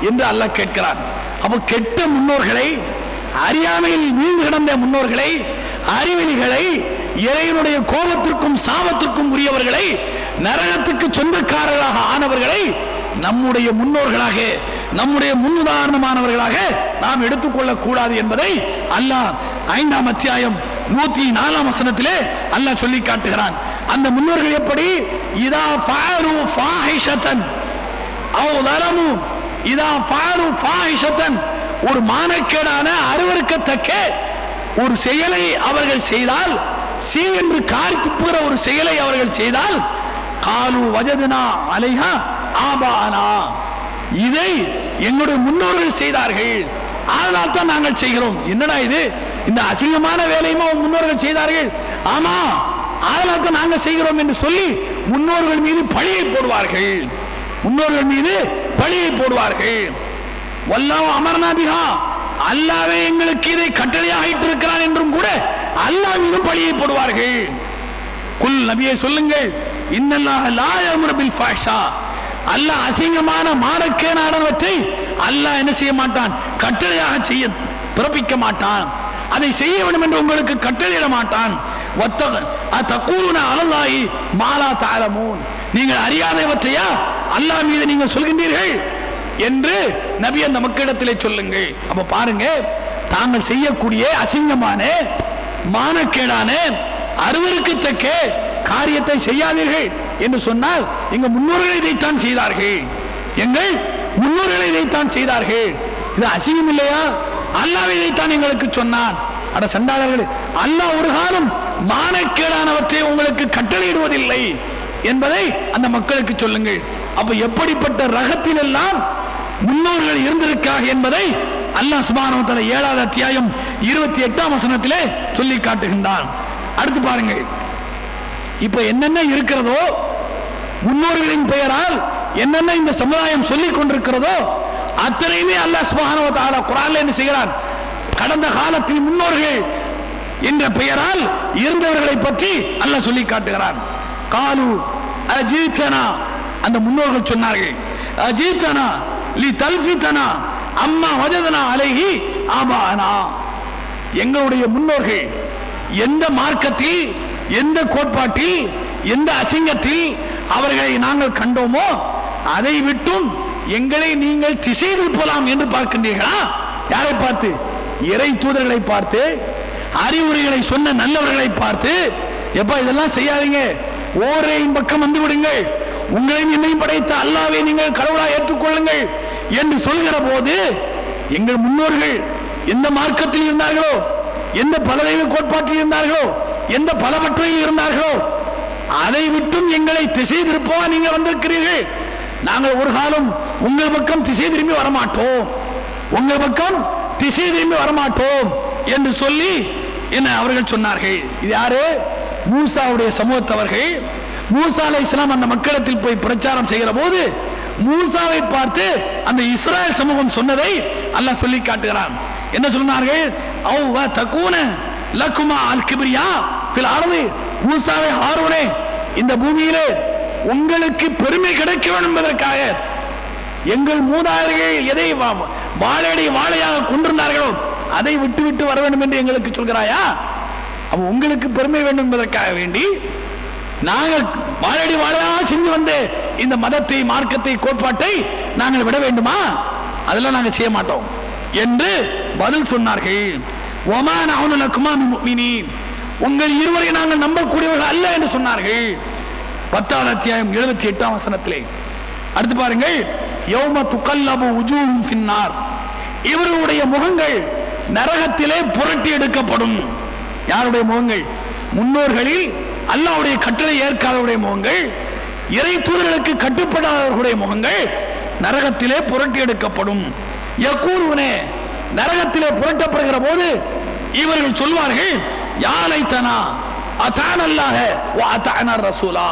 என்று அல்லாஹ் கேட்கிறான் அப்ப கெட்ட முன்னோர்களை அறியாமையில் வீழ்ந்து கிடந்த முன்னோர்களை அறிவெளிகளை இறைவனுடைய கோபத்திற்கும் சாபத்திற்கும் உரியவர்களை நரகத்துக்கு சொந்தக்காரர்களாக ஆனவர்களை நம்முடைய முன்னோர்களாக நம்முடைய முன்னுதாரணமானவர்களாக நாம் எடுத்துக்கொள்ளக் கூடாது என்பதை அல்லாஹ் ஐந்தாம் அத்தியாயம் நூத்தி நாலாம் வசனத்திலே அல்லாஹ் சொல்லி காட்டுகிறான் அந்த முன்னோர்கள் எப்படி இதா ஃபாரு ஃபாஹிஷத்தன் அவ் தரமு இதா ஃபாரு ஃபாஹிஷத்தன் ஒரு மானக்கேடான அருவருக்கத்தக்க ஒரு செயலை அவர்கள் செய்தால் சீ என்று காரி துப்புகிற ஒரு செயலை அவர்கள் செய்தால் காலு வஜதுனா அலைஹா ஆபானா இதை எங்களுடைய முன்னோர்கள் செய்தார்கள் அதனால் தான் நாங்கள் செய்கிறோம் என்னடா இது இந்த அசிங்கமான வேலையுமா உன் முன்னோர்கள் செய்தார்கள் ஆமா அதனால் தான் நாங்கள் செய்கிறோம் என்று சொல்லி முன்னோர்கள் மீது பழியை போடுவார்கள் முன்னோர்கள் மீது பழியை போடுவார்கள் வல்லாஹ் அமர்னா பிஹா அல்லாவே எங்களுக்கு இதை கட்டளையாக இருக்கிறான் என்றும் கூட அல்லாஹ் மீதும் பழியை போடுவார்கள் குல் நபியை சொல்லுங்கள் இன்னல்லாஹ லா யம்ரு பில் ஃபாஷா அல்லாஹ் அசிங்கமான மானக்கேடானவற்றை அல்லாஹ் என்ன செய்ய மாட்டான் கட்டளையாக செய்ய பிறப்பிக்க மாட்டான் அதை செய்ய வேண்டும் என்று உங்களுக்கு கட்டளையிட மாட்டான் வத்தக தக்கூன அலல்லாஹி மாலா தாலமூன் நீங்கள் அறியாதவற்றையா அல்லாஹ் மீது நீங்கள் சொல்கின்றீர்கள் என்று நபி அந்த மக்களிடத்திலே சொல்லுங்கள் அப்ப பாருங்க தாங்கள் செய்யக்கூடிய அசிங்கமான மானக்கேடான அருவருக்கத்தக்க காரியத்தை செய்யாதீர்கள் என்று சொன்னால் எங்க முன்னோர்கள் இதைத்தான் செய்தார்கள் எங்கள் முன்னோர்கள் இதைத்தான் செய்தார்கள் இது அசிங்கம் இல்லையா அல்லாஹ் இதைத்தான் எங்களுக்கு சொன்னான் அட சண்டாளர்கள் அல்லாஹ் ஒரு காலம் மானக்கேடானவற்றை உங்களுக்கு கட்டளையிடுவதில்லை என்பதை அந்த மக்களுக்கு சொல்லுங்கள் அப்ப எப்படிப்பட்ட ரகத்தில் எல்லாம் முன்னோர்கள் இருந்திருக்காக என்பதை அல்லாஹ் சுபானவ தஆலா ஏழாவது அத்தியாயம் இருபத்தி எட்டாம் வசனத்திலே சொல்லி காட்டுகின்றான் அடுத்து பாருங்கள் இப்ப என்னென்ன இருக்கிறதோ முன்னோர்களின் பெயரால் என்னென்ன இந்த சமுதாயம் சொல்லிக் கொண்டிருக்கிறதோ அத்தனையுமே அல்லாஹ் சுப்ஹானஹு வ தஆலா குர்ஆன்ல என்ன செய்கிறான் கடந்த காலத்தில் முன்னோர்கள் என்ற பெயரால் இருந்தவர்களை பற்றி அல்லாஹ் சொல்லி காட்டுகிறான் காலு அஜீத்தனா அந்த முன்னோர்கள் சொன்னார்கள் அஜீத்தனா லி தல்ஃபித்தனா அம்மா வஜதனா அலைஹி ஆபானா எங்களுடைய முன்னோர்கள் எந்த மார்க்கத்தில் எந்த கோட்பாட்டில் எந்த அசிங்கத்தில் அவர்களை நாங்கள் கண்டோமோ அதை விட்டும் எங்களை நீங்கள் திசை திருப்பலாம் என்று பார்க்கின்றீர்களா யாரை பார்த்து இறை தூதர்களை பார்த்து அறிவுரைகளை சொன்ன நல்லவர்களை பார்த்து எப்பா இதெல்லாம் செய்யாதீங்க ஓரையின் பக்கம் வந்து விடுங்கள் உங்களையும் என்னையும் படைத்த அல்லாவை நீங்கள் கடவுளா ஏற்றுக்கொள்ளுங்கள் என்று சொல்கிற போது எங்கள் முன்னோர்கள் எந்த மார்க்கத்தில் இருந்தார்களோ எந்த பலதெய்வ கோட்பாட்டில் இருந்தார்களோ எந்த பலவற்றையில் இருந்தார்களோ அதை விட்டும் எங்களை திசை திருப்பவா நீங்க வந்திருக்கிறீர்கள் நாங்கள் ஒரு காலம் உங்கள் பக்கம் திசை திரும்பி வரமாட்டோம் உங்கள் பக்கம் திசை திரும்பி வரமாட்டோம் என்று சொல்லி என்ன அவர்கள் சொன்னார்கள் இது யாரு மூசாவுடைய சமூகத்தவர்கள் மூசா அலை இஸ்லாம் அந்த மக்களிடத்தில் போய் பிரச்சாரம் செய்கிற போது மூசாவை பார்த்து அந்த இஸ்ராயல் சமூகம் சொன்னதை அல்லாஹ் சொல்லி காட்டுகிறான் என்ன சொன்னார்கள் அவ்வ தக்கூன லக்குமா அல் கிபிரியா பில் அரபு மூசாவை ஹாரூனே இந்த பூமியிலே உங்களுக்கு பெருமை கிடைக்க வேண்டும் என்பதற்காக எங்கள் மூதாதையர்கள் எதை வா- வாழையடி வாழையாக கொண்டிருந்தார்களோ அதை விட்டு விட்டு வர வேண்டும் என்று எங்களுக்கு சொல்கிறாயா அப்ப உங்களுக்கு பெருமை வேண்டும் என்பதற்காக வேண்டி நாங்கள் வாழடி வாழையாக செஞ்சு வந்த இந்த மதத்தை மார்க்கத்தை கோட்பாட்டை நாங்கள் விட வேண்டுமா அதெல்லாம் நாங்கள் செய்ய மாட்டோம் என்று பதில் சொன்னார்கள் ஒமான் அவனுலக்குமா உங்கள் இருவரை நாங்கள் நம்பக்கூடியவர்கள் அல்ல என்று சொன்னார்கள் பத்தாவது அத்தியாயம் எழுபத்தி எட்டாம் வசனத்திலே அடுத்து பாருங்கள் யௌம துக்கல்லபு உஜூஹும் ஃபின்னார் இவர்களுடைய முகங்கள் நரகத்திலே புரட்டி எடுக்கப்படும் யாருடைய முகங்கள் முன்னோர்களில் அல்லாஹ்வுடைய கட்டளை ஏற்காதவருடைய முகங்கள் இறை தூதர்களுக்கு கட்டுப்படாதவர்களுடைய முகங்கள் நரகத்திலே புரட்டி எடுக்கப்படும் யக்கூருவனே நரகத்திலே புரட்டப்படுகிற போது இவர்கள் சொல்வார்கள் யாலைத்தனா அதான் அல்லாஹ அத்தான ரசூலா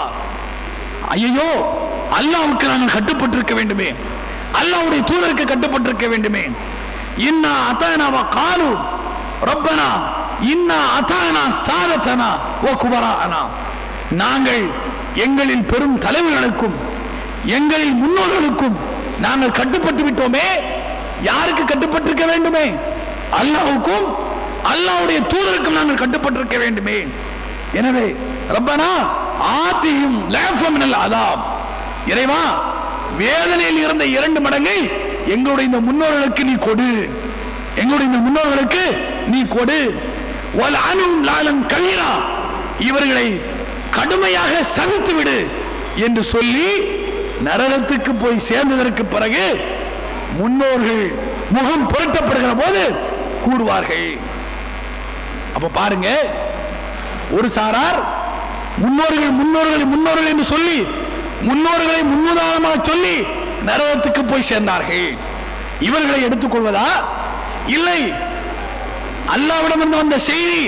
ஐயோ அல்லாஹ்வுக்கு நாங்கள் கட்டுப்பட்டிருக்க வேண்டுமே அல்லாஹ்வுடைய தூதருக்கு கட்டுப்பட்டிருக்க வேண்டுமே இன்னா அத்தானாவ காலு ரப்பனா இன்னா அத்தானா சாதத்தனா ஓ குபரானா நாங்கள் எங்களின் பெரும் தலைவர்களுக்கும் எங்களின் முன்னோர்களுக்கும் நாங்கள் கட்டுப்பட்டு விட்டோமே யாருக்கு கட்டுப்பட்டிருக்க வேண்டுமே அல்லாஹ்வுக்கும் அல்லாஹ்வுடைய தூதருக்கும் நாங்கள் கட்டுப்பட்டிருக்க வேண்டுமே எனவே ரப்பனா ஆத்தியும் லேஃபமினல் அதாப் இறைவா வேதனையில் இருந்த இரண்டு மடங்கை எங்களுடைய இந்த முன்னோர்களுக்கு நீ கொடு எங்களுடைய இந்த முன்னோர்களுக்கு நீ கொடு வல் அனும் லாலம் கலீரா இவர்களை கடுமையாக சகித்து விடு என்று சொல்லி நரகத்துக்கு போய் சேர்ந்ததற்கு பிறகு முன்னோர்கள் முகம் புரட்டப்படுகிற போது கூடுவார்கள் அப்ப பாருங்க ஒரு சாரார் முன்னோர்கள் முன்னோர்கள் முன்னோர்கள் என்று சொல்லி முன்னோர்களை முன்னுதாரணமாக சொல்லி நரகத்துக்கு போய் சேர்ந்தார்கள் இவர்களை எடுத்துக்கொள்வதா இல்லை அல்லாவிடமிருந்து வந்த செய்தி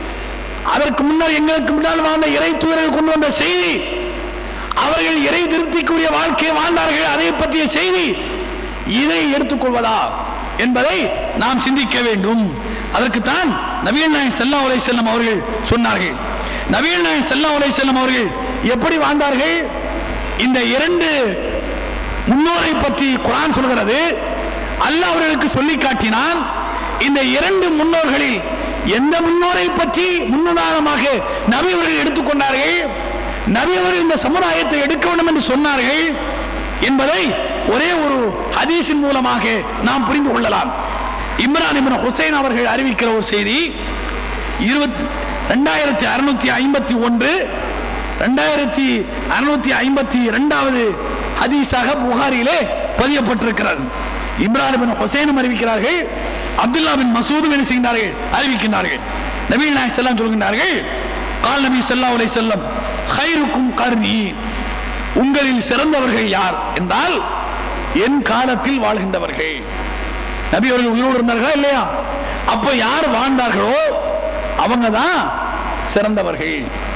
அதற்கு முன்னர் எங்களுக்கு முன்னால் வாழ்ந்த இறை தூதர்கள் கொண்டு வந்த செய்தி அவர்கள் இறை திருப்திக்குரிய வாழ்க்கையை வாழ்ந்தார்கள் அதை பற்றிய செய்தி இதை எடுத்துக்கொள்வதா என்பதை நாம் சிந்திக்க வேண்டும் அதற்குத்தான் நவீன நாயன் செல்லா உலை செல்லம் அவர்கள் சொன்னார்கள் நவீன நாயன் செல்லா உலை செல்லம் அவர்கள் எப்படி வாழ்ந்தார்கள் இந்த இரண்டு முன்னோரை பற்றி குரான் சொல்கிறது அல்லாஹ் அவர்களுக்கு சொல்லி காட்டினான் இந்த இரண்டு முன்னோர்களில் எந்த முன்னோரை பற்றி முன்னுதாரணமாக நபி அவர்கள் எடுத்துக்கொண்டார்கள் நபி அவர்கள் இந்த சமுதாயத்தை எடுக்க வேண்டும் என்று சொன்னார்கள் என்பதை ஒரே ஒரு ஹதீஸின் மூலமாக நாம் புரிந்து கொள்ளலாம் இம்ரான் இப்னு ஹுசைன் அவர்கள் அறிவிக்கிற ஒரு செய்தி இருபத்தி ரெண்டாயிரத்தி அறுநூத்தி ஐம்பத்தி ஒன்று ரெண்டாயிரத்தி அறுநூத்தி ஐம்பத்தி இரண்டாவது ஹதீஸாக புகாரிலே பதியப்பட்டிருக்கிறது இப்ராஹிம் பின் ஹுசைனும் அறிவிக்கிறார்கள் அப்துல்லா பின் மசூதும் என்ன செய்கிறார்கள் அறிவிக்கின்றார்கள் நபீல் நாயக் செல்லம் சொல்கின்றார்கள் கால் நபி ஸல்லல்லாஹு அலைஹி செல்லம் ஹைருக்கும் கர்ணி உங்களில் சிறந்தவர்கள் யார் என்றால் என் காலத்தில் வாழ்கின்றவர்கள் நபி அவர்கள் உயிரோடு இருந்தார்களா இல்லையா அப்ப யார் வாழ்ந்தார்களோ அவங்க தான் சிறந்தவர்கள்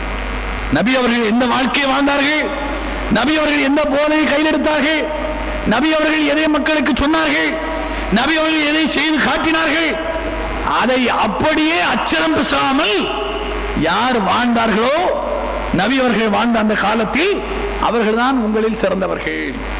நபி அவர்கள் எந்த வாழ்க்கையை வாழ்ந்தார்கள் நபி அவர்கள் எந்த போதையை கையில் எடுத்தார்கள் நபி அவர்கள் எதை மக்களுக்கு சொன்னார்கள் நபி அவர்கள் எதை செய்து காட்டினார்கள் அதை அப்படியே அச்சரம் பேசாமல் யார் வாழ்ந்தார்களோ நபி அவர்கள் வாழ்ந்த அந்த காலத்தில் அவர்கள்தான் உங்களில் சிறந்தவர்கள்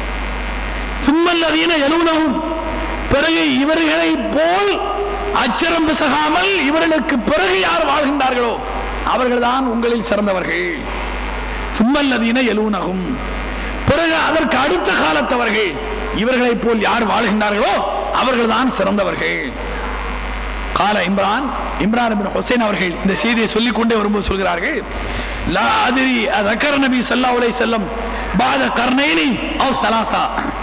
சும்மல்லதீன எழுவனவும் பிறகு இவர்களை போல் அச்சரம் பிசகாமல் இவர்களுக்கு பிறகு யார் வாழ்கின்றார்களோ அவர்கள்தான் உங்களில் சிறந்தவர்கள் சும்மல்லதீன எழுவனகும் பிறகு அதற்கு அடுத்த காலத்தவர்கள் இவர்களைப் போல் யார் வாழ்கின்றார்களோ அவர்கள்தான் சிறந்தவர்கள் கால இம்ரான் இம்ரான் பின் ஹுசைன் அவர்கள் இந்த செய்தியை சொல்லிக் கொண்டே வரும்போது சொல்கிறார்கள் லா அதிரி அதக்கர நபி ஸல்லல்லாஹு அலைஹி வஸல்லம் பாத கர்ணைனி அவ் சலாசா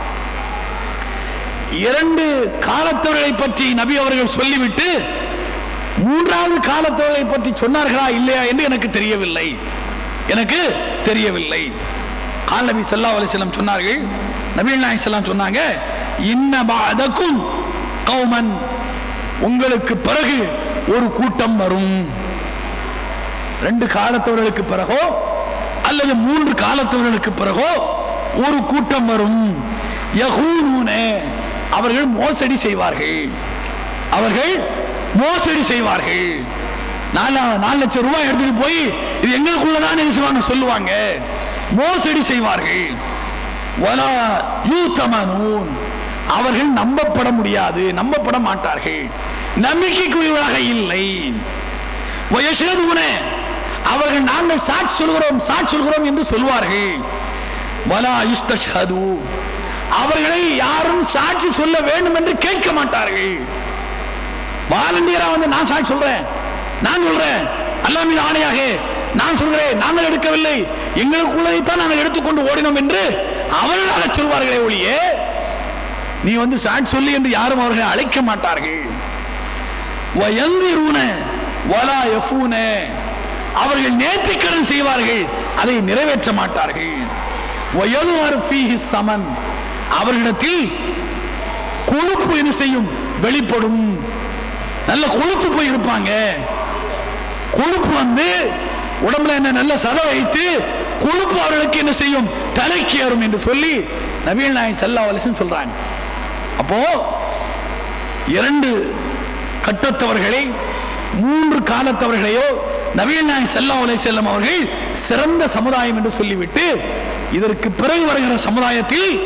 இரண்டு காலத்தவர்களை பற்றி நபி அவர்கள் சொல்லிவிட்டு மூன்றாவது காலத்தவர்களை பற்றி சொன்னார்களா இல்லையா என்று எனக்கு தெரியவில்லை எனக்கு தெரியவில்லை கால் நபி ஸல்லல்லாஹு அலைஹி வஸல்லம் சொன்னார்கள் நபி நாயகம் ஸல்லல்லாஹு சொன்னாங்க இன்ன பாதக்கும் கௌமன் உங்களுக்கு பிறகு ஒரு கூட்டம் வரும் ரெண்டு காலத்தவர்களுக்கு பிறகோ அல்லது மூன்று காலத்தவர்களுக்கு பிறகோ ஒரு கூட்டம் வரும் யகூனூன அவர்கள் மோசடி செய்வார்கள் அவர்கள் மோசடி செய்வார்கள் நாலு நாலு லட்சம் ரூபாய் எடுத்துட்டு போய் இது எங்களுக்குள்ளதான் என்ன செய்வாங்க சொல்லுவாங்க மோசடி செய்வார்கள் வலா யூத்தமனூன் அவர்கள் நம்பப்பட முடியாது நம்பப்பட மாட்டார்கள் நம்பிக்கைக்குரியவராக இல்லை வயசேதுன அவர்கள் நாங்கள் சாட்சி சொல்கிறோம் சாட்சி சொல்கிறோம் என்று சொல்வார்கள் வலா யுஸ்தஷது அவர்களை யாரும் சாட்சி சொல்ல வேண்டும் என்று கேட்க மாட்டார்கள் வாலண்டியரா வந்து நான் சாட்சி சொல்றேன் நான் சொல்றேன் அல்லாஹ் மீது ஆணையாக நான் சொல்கிறேன் நாங்கள் எடுக்கவில்லை எங்களுக்குள்ளதைத்தான் நாங்கள் எடுத்துக்கொண்டு ஓடினோம் என்று அவர்களாக சொல்வார்களே ஒழியே நீ வந்து சாட்சி சொல்லி என்று யாரும் அவர்களை அழைக்க மாட்டார்கள் வயந்திரூன வலா யஃபூன அவர்கள் நேர்த்திக்கடன் செய்வார்கள் அதை நிறைவேற்ற மாட்டார்கள் வயதுவார் ஃபீஹி சமன் அவர்களிடத்தில் கொழுப்பு என்ன செய்யும் வெளிப்படும் நல்ல கொழுப்பு போய் இருப்பாங்க கொழுப்பு வந்து உடம்புல என்ன நல்ல சதை வைத்து கொழுப்பு அவர்களுக்கு என்ன செய்யும் தலைக்கு ஏறும் என்று சொல்லி நவீன நாயக் சல்லா அலிசன் சொல்றாங்க அப்போ இரண்டு கட்டத்தவர்களை மூன்று காலத்தவர்களையோ நவீன நாயக் சல்லா அலை செல்லம் அவர்கள் சிறந்த சமுதாயம் என்று சொல்லிவிட்டு இதற்கு பிறகு வருகிற சமுதாயத்தில்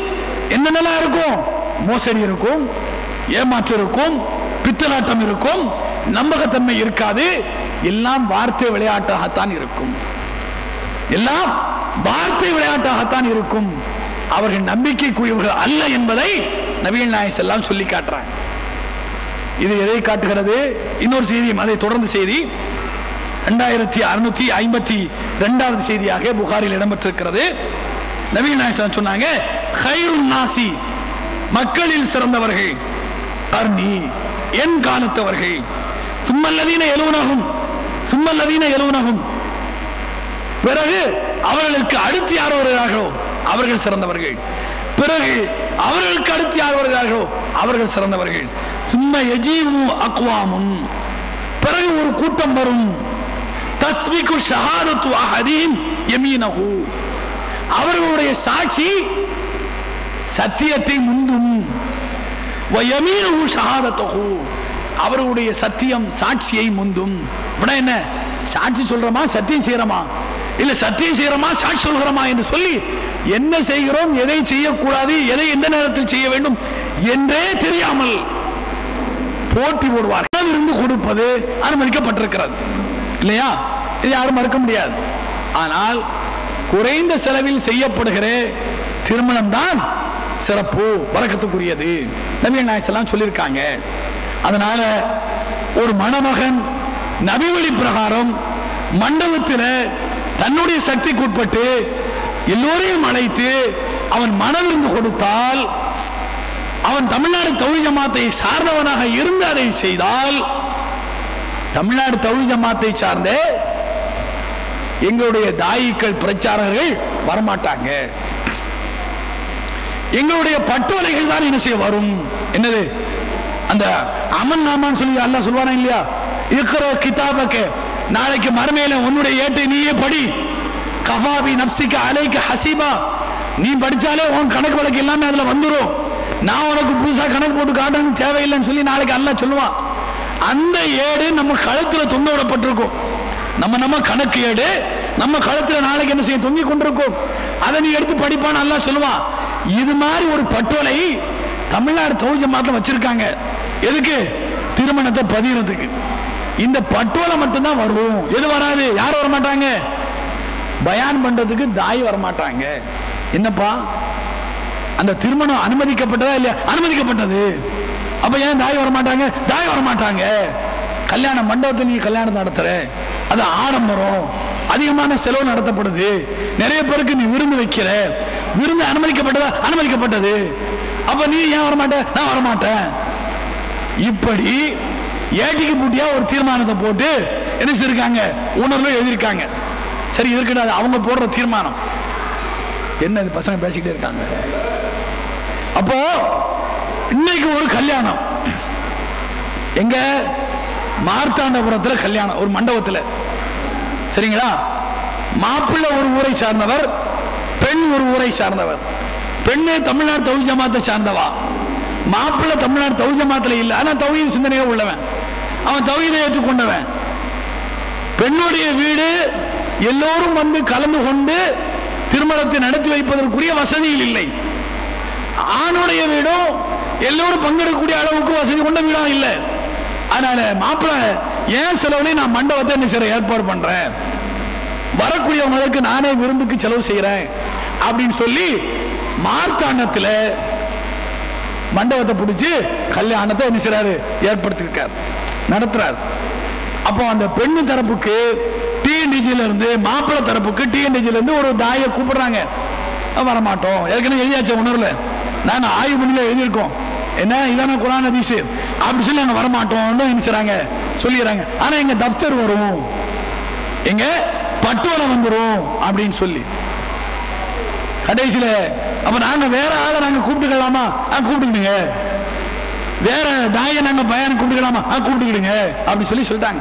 என்னென்னலாம் இருக்கும் மோசடி இருக்கும் ஏமாற்றம் இருக்கும் பித்தலாட்டம் இருக்கும் நம்பகத்தன்மை இருக்காது எல்லாம் வார்த்தை விளையாட்டாகத்தான் இருக்கும் எல்லாம் வார்த்தை விளையாட்டாகத்தான் இருக்கும் அவர்கள் நம்பிக்கைக்குரியவர்கள் அல்ல என்பதை நவீன நாயஸ் எல்லாம் சொல்லி காட்டுறாங்க இது எதை காட்டுகிறது இன்னொரு செய்தியும் அதை தொடர்ந்து செய்தி ரெண்டாயிரத்தி அறுநூத்தி ஐம்பத்தி ரெண்டாவது செய்தியாக புகாரில் இடம்பெற்றிருக்கிறது நவீன நாயசன் சொன்னாங்க "ஹைருன் நாசி மக்களில் சிறந்தவர்கள் கர்ணி என் காலத்தவர்கள் சும்மல்லதீன எழுவனகும் சும்மல்லதீன எழுவனகும் பிறகு அவர்களுக்கு அடுத்து யார் வருகிறார்களோ அவர்கள் சிறந்தவர்கள் பிறகு அவர்களுக்கு அடுத்து யார் வருகிறார்களோ அவர்கள் சிறந்தவர்கள் சும்ம எஜீவு அக்வாமும் பிறகு ஒரு கூட்டம் வரும் தஸ்மிகு ஷஹாதத்து அஹதீம் யமீனஹு அவர்களுடைய சாட்சி சத்தியத்தை முந்தும் வயமீனஹு ஷஹாதத்துஹு அவர்களுடைய சத்தியம் சாட்சியை முந்தும் விட என்ன சாட்சி சொல்றோமா சத்தியம் செய்யறோமா இல்ல சத்தியம் செய்யறோமா சாட்சி சொல்கிறோமா என்று சொல்லி என்ன செய்கிறோம் எதை செய்யக்கூடாது எதை எந்த நேரத்தில் செய்ய வேண்டும் என்றே தெரியாமல் போட்டி போடுவார் இருந்து கொடுப்பது அனுமதிக்கப்பட்டிருக்கிறது இல்லையா இது யாரும் மறுக்க முடியாது ஆனால் குறைந்த செலவில் செய்யப்படுகிற திருமணம் தான் சிறப்பு வரக்கத்துக்குரியது நவீன நாயசெல்லாம் சொல்லியிருக்காங்க அதனால ஒரு மணமகன் நபிவழி பிரகாரம் மண்டபத்தில் தன்னுடைய சக்திக்கு உட்பட்டு எல்லோரையும் அழைத்து அவன் மனவிருந்து கொடுத்தால் அவன் தமிழ்நாடு தௌஹி ஜமாத்தை சார்ந்தவனாக இருந்து அதை செய்தால் தமிழ்நாடு தௌஹி ஜமாத்தை சார்ந்த எங்களுடைய தாயிக்கள் பிரச்சாரகர்கள் வரமாட்டாங்க எங்களுடைய பட்டோலைகள் தான் என்ன செய்ய வரும் என்னது அந்த அமன் நாமான்னு சொல்லி அல்லாஹ் சொல்வானா இல்லையா இருக்கிற கிதாபக்கு நாளைக்கு மறுமையில உன்னுடைய ஏட்டை நீயே படி கஃபாபி நப்சிக்க அலைக்கு ஹசீபா நீ படிச்சாலே உன் கணக்கு வழக்கு எல்லாமே அதுல வந்துரும் நான் உனக்கு புதுசா கணக்கு போட்டு காட்டணும் தேவையில்லைன்னு சொல்லி நாளைக்கு அல்லாஹ் சொல்லுவான் அந்த ஏடு நம்ம கழுத்துல தொங்க விடப்பட்டிருக்கும் நம்ம நம்ம கணக்கு ஏடு நம்ம கழுத்துல நாளைக்கு என்ன செய்ய தொங்கி கொண்டிருக்கும் அதை நீ எடுத்து படிப்பான்னு அல்லாஹ் சொல்லுவான் இது மாதிரி ஒரு பட்டோலை தமிழ்நாடு தௌஜ மாதம் வச்சிருக்காங்க எதுக்கு திருமணத்தை பதிகிறதுக்கு இந்த பட்டோலை மட்டும்தான் வரும் எது வராது யார் வர மாட்டாங்க பயான் பண்றதுக்கு தாய் வர மாட்டாங்க என்னப்பா அந்த திருமணம் அனுமதிக்கப்பட்டதா இல்லையா அனுமதிக்கப்பட்டது அப்ப ஏன் தாய் வர மாட்டாங்க தாய் வர மாட்டாங்க கல்யாண மண்டபத்தில் நீ கல்யாணம் நடத்துற அது ஆடம்பரம் அதிகமான செலவு நடத்தப்படுது நிறைய பேருக்கு நீ விருந்து வைக்கிற விருந்து அனுமதிக்கப்பட்டதா அனுமதிக்கப்பட்டது அப்ப நீ ஏன் வர மாட்ட நான் வர மாட்டேன் இப்படி ஏட்டிக்கு பூட்டியா ஒரு தீர்மானத்தை போட்டு என்ன செய்யிருக்காங்க உணர்வு எழுதியிருக்காங்க சரி இருக்கட்டும் அது அவங்க போடுற தீர்மானம் என்ன இது பசங்க பேசிக்கிட்டே இருக்காங்க அப்போ இன்னைக்கு ஒரு கல்யாணம் எங்க மார்த்தாண்டபுரத்தில் கல்யாணம் ஒரு மண்டபத்தில் சரிங்களா மாப்பிள்ளை ஒரு ஊரை சார்ந்தவர் பெண் ஒரு ஊரை சார்ந்தவர் பெண்ணு தமிழ்நாடு தௌஹீத் ஜமாத்தை சார்ந்தவா மாப்பிள்ளை தமிழ்நாடு தௌஹீத் ஜமாத்துல இல்லை ஆனா தௌஹீத் சிந்தனையே உள்ளவன் அவன் தௌஹீதை ஏற்றுக்கொண்டவன் பெண்ணுடைய வீடு எல்லோரும் வந்து கலந்து கொண்டு திருமணத்தை நடத்தி வைப்பதற்குரிய வசதியில் இல்லை ஆணுடைய வீடும் எல்லோரும் பங்கெடுக்கக்கூடிய அளவுக்கு வசதி கொண்ட வீடும் இல்லை அதனால மாப்பிள்ளை ஏன் செலவுலையும் நான் மண்டபத்தை என்ன செய்ற ஏற்பாடு பண்றேன் வரக்கூடியவங்களுக்கு நானே விருந்துக்கு செலவு செய்யறேன் அப்படின்னு சொல்லி மார்த்தாண்டத்தில் மண்டபத்தை பிடிச்சி கல்யாணத்தை என்ன செய்றாரு ஏற்படுத்தியிருக்கார் நடத்துறாரு அப்போ அந்த பெண்ணு தரப்புக்கு டிஎன்டிஜில இருந்து மாப்பிள்ளை தரப்புக்கு டிஎன்டிஜில இருந்து ஒரு தாயை கூப்பிடுறாங்க அஹ் வரமாட்டோம் ஏற்கனவே எழுதியாச்ச உணர்வுல நான் ஆய்வு பண்ணில எழுதியிருக்கோம் என்ன இதான குரான் ஹதீஸ் அப்படி சொல்லி நாங்கள் வரமாட்டோம்னு என்ன செய்றாங்க சொல்லிடுறாங்க ஆனா எங்க தப்தர் வரும் எங்க பட்டுவலை வந்துரும் அப்படின்னு சொல்லி கடைசியில அப்ப நாங்க வேற ஆளை நாங்க கூப்பிட்டுக்கலாமா ஆ கூப்பிட்டுக்கிடுங்க வேற தாயை நாங்க பயானம் கூப்பிட்டுக்கலாமா ஆ கூப்பிட்டுக்கிடுங்க அப்படி சொல்லி சொல்லிட்டாங்க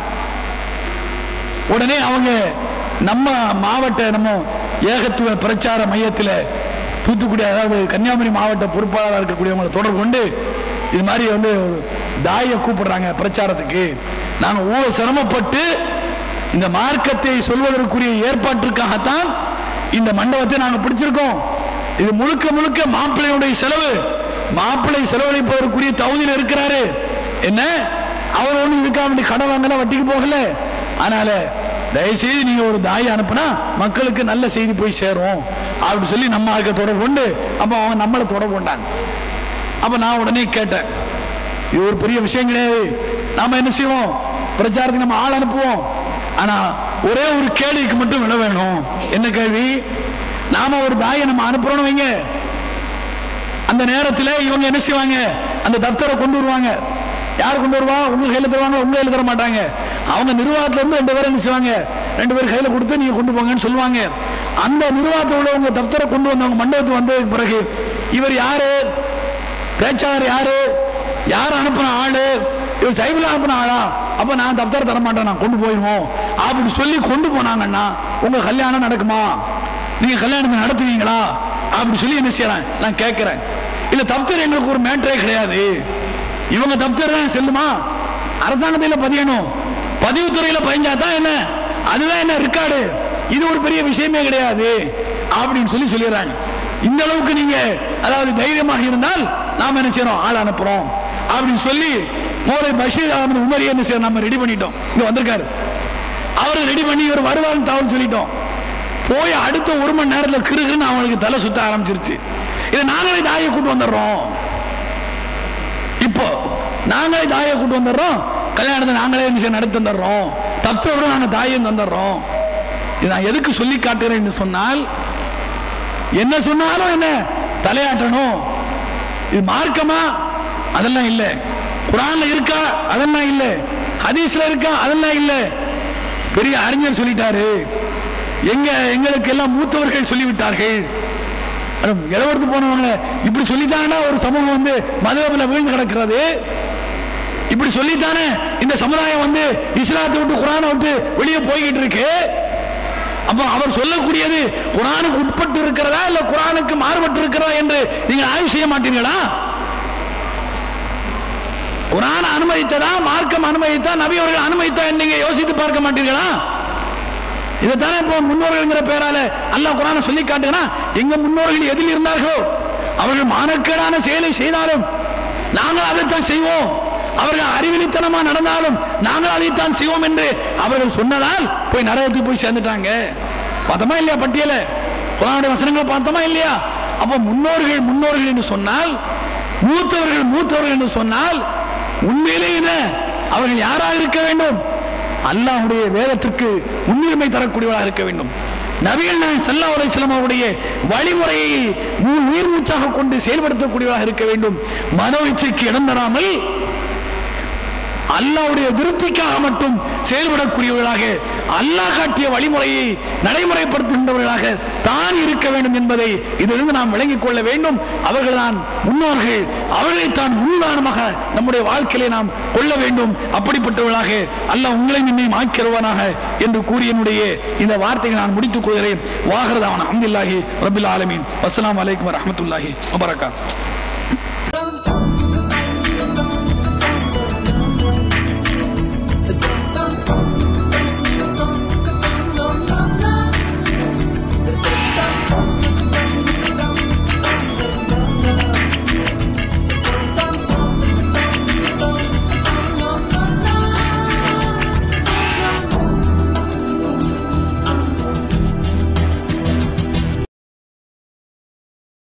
உடனே அவங்க நம்ம மாவட்ட நம்ம ஏகத்துவ பிரச்சார மையத்தில் தூத்துக்குடி அதாவது கன்னியாகுமரி மாவட்ட பொறுப்பாளராக இருக்கக்கூடியவங்களை தொடர்பு கொண்டு இது மாதிரி வந்து ஒரு தாயை கூப்பிடுறாங்க பிரச்சாரத்துக்கு நாங்கள் ஊழ சிரமப்பட்டு இந்த மார்க்கத்தை சொல்வதற்குரிய ஏற்பாட்டிற்காகத்தான் இந்த மண்டபத்தை நாங்கள் பிடிச்சிருக்கோம் இது முழுக்க முழுக்க மாப்பிள்ளையுடைய செலவு மாப்பிள்ளை செலவழிப்பதற்குரிய தகுதியில் இருக்கிறாரு என்ன அவர் ஒண்ணு இதுக்காக வேண்டி கடன் வாங்கல வட்டிக்கு போகல அதனால தயவுசெய்து நீங்க ஒரு தாயை அனுப்புனா மக்களுக்கு நல்ல செய்தி போய் சேரும் அப்படி சொல்லி நம்ம ஆளுக்க தொடர்பு கொண்டு அப்ப அவங்க நம்மளை தொடர்பு கொண்டாங்க அப்ப நான் உடனே கேட்டேன் இது ஒரு பெரிய விஷயம் கிடையாது நாம என்ன செய்வோம் பிரச்சாரத்துக்கு நம்ம ஆள் அனுப்புவோம் ஆனா ஒரே ஒரு கேள்விக்கு மட்டும் விட வேணும் என்ன கேள்வி நாம ஒரு தாயை நம்ம அனுப்புறோம்னு வைங்க அந்த நேரத்தில் இவங்க என்ன செய்வாங்க அந்த தப்தரை கொண்டு வருவாங்க யார் கொண்டு வருவா உங்க கையில தருவாங்க உங்க கையில தர மாட்டாங்க அவங்க நிர்வாகத்துல இருந்து ரெண்டு பேரும் என்ன செய்வாங்க ரெண்டு பேர் கையில கொடுத்து நீங்க கொண்டு போங்கன்னு சொல்லுவாங்க அந்த நிர்வாகத்தில் உள்ளவங்க தப்தரை கொண்டு வந்தவங்க மண்டபத்துக்கு வந்ததுக்கு பிறகு இவர் யாரு பேச்சாளர் யாரு யார் அனுப்புன ஆளு இவர் சைபிள் அனுப்புன ஆளா அப்ப நான் தப்தர் தர மாட்டேன் நான் கொண்டு போயிடுவோம் அப்படி சொல்லி கொண்டு போனாங்கன்னா உங்க கல்யாணம் நடக்குமா நீங்க கல்யாணத்தை நடத்துவீங்களா அப்படி சொல்லி என்ன செய்யறேன் நான் கேட்கிறேன் இல்ல தப்தர் எங்களுக்கு ஒரு மேட்டரே கிடையாது இவங்க தப்தர் தான் செல்லுமா அரசாங்கத்தில் பதியணும் பதிவுத்துறையில பதிஞ்சா தான் என்ன அதுதான் என்ன ரெக்கார்டு இது ஒரு பெரிய விஷயமே கிடையாது அப்படின்னு சொல்லி சொல்லிடுறாங்க இந்த அளவுக்கு நீங்க அதாவது தைரியமாக இருந்தால் நாம என்ன செய்யறோம் ஆள் அனுப்புறோம் அப்படின்னு சொல்லி மோலை பஷீர் அகமது உமரி என்ன செய்யறோம் நம்ம ரெடி பண்ணிட்டோம் இங்க வந்திருக்காரு அவரை ரெடி பண்ணி இவர் வருவார்னு தகவல் சொல்லிட்டோம் போய் அடுத்த ஒரு மணி நேரத்தில் கிருகுன்னு அவங்களுக்கு தலை சுத்த ஆரம்பிச்சிருச்சு இதை நாங்களே தாயை கூட்டு வந்துடுறோம் இப்போ நாங்களே தாயை கூட்டு வந்துடுறோம் கல்யாணத்தை நாங்களே என்ன செய்ய நடத்தி தந்துடுறோம் தப்தோட நாங்கள் தாயும் தந்துடுறோம் இது நான் எதுக்கு சொல்லி காட்டுறேன்னு சொன்னால் என்ன சொன்னாலும் என்ன தலையாட்டணும் இது மார்க்கமா அதெல்லாம் இல்லை குரான்ல இருக்கா அதெல்லாம் இல்லை ஹதீஸ்ல இருக்கா அதெல்லாம் இல்லை பெரிய அறிஞர் சொல்லிட்டாரு எங்க எங்களுக்கு எல்லாம் மூத்தவர்கள் சொல்லிவிட்டார்கள் இளவரத்து போனவங்க இப்படி சொல்லித்தானே ஒரு சமூகம் வந்து மதுரபில் வீழ்ந்து கிடக்கிறது இப்படி சொல்லித்தானே இந்த சமுதாயம் வந்து இஸ்லாத்தை விட்டு குரானை விட்டு வெளியே போய்கிட்டு இருக்கு அப்போ அவர் சொல்லக்கூடியது குரானுக்கு உட்பட்டு இருக்கிறதா இல்ல குரானுக்கு மாறுபட்டு இருக்கிறதா என்று நீங்க ஆய்வு செய்ய மாட்டீங்களா குரான் அனுமதித்ததா மார்க்கம் அனுமதித்தா நபி அவர்கள் அனுமதித்தா என்று நீங்க யோசித்து பார்க்க மாட்டீர்களா இதைத்தானே இப்போ முன்னோர்கள்ங்கிற பேரால அல்லாஹ் குரானை சொல்லி காட்டுனா எங்க முன்னோர்கள் எதில் இருந்தார்களோ அவர்கள் மானக்கேடான செயலை செய்தாலும் நாங்கள் அதைத்தான் செய்வோம் அவர்கள் அறிவிலித்தனமா நடந்தாலும் நாங்கள் அதைத்தான் செய்வோம் என்று அவர்கள் சொன்னதால் போய் நரகத்துக்கு போய் சேர்ந்துட்டாங்க பார்த்தோமா இல்லையா பட்டியல குரானுடைய வசனங்களை பார்த்தோமா இல்லையா அப்ப முன்னோர்கள் முன்னோர்கள் என்று சொன்னால் மூத்தவர்கள் மூத்தவர்கள் என்று சொன்னால் உண்மையிலே என்ன அவர்கள் யாராக இருக்க வேண்டும் அல்லாஹ்வுடைய வேதத்திற்கு முன்னுரிமை தரக்கூடியவராக இருக்க வேண்டும் நபிகள் நாயகம் ஸல்லல்லாஹு அலைஹி வஸல்லம் அவருடைய வழிமுறையை மூ- உயிர் மூச்சாக கொண்டு செயல்படுத்தக்கூடியவராக இருக்க வேண்டும் மனோ இச்சைக்கு இடம் தராமல் அல்லாஹ்வுடைய திருப்திக்காக மட்டும் செயல்படக்கூடியவர்களாக அல்லாஹ் காட்டிய வழிமுறையை நடைமுறைப்படுத்துகின்றவர்களாக தான் இருக்க வேண்டும் என்பதை இதிலிருந்து நாம் விளங்கிக் கொள்ள வேண்டும் அவர்கள்தான் முன்னோர்கள் அவர்களை தான் முன்னுதாரணமாக நம்முடைய வாழ்க்கையிலே நாம் கொள்ள வேண்டும் அப்படிப்பட்டவர்களாக அல்லாஹ் உங்களை என்னையும் ஆக்கிறவனாக என்று கூறி என்னுடைய இந்த வார்த்தையை நான் முடித்துக் கொள்கிறேன் வாகரதாவன் அஹமதுல்லாஹி ரபில் ஆலமீன் அஸ்ஸலாமு அலைக்கும் வரஹ்மத்துல்லாஹி வபரகாத்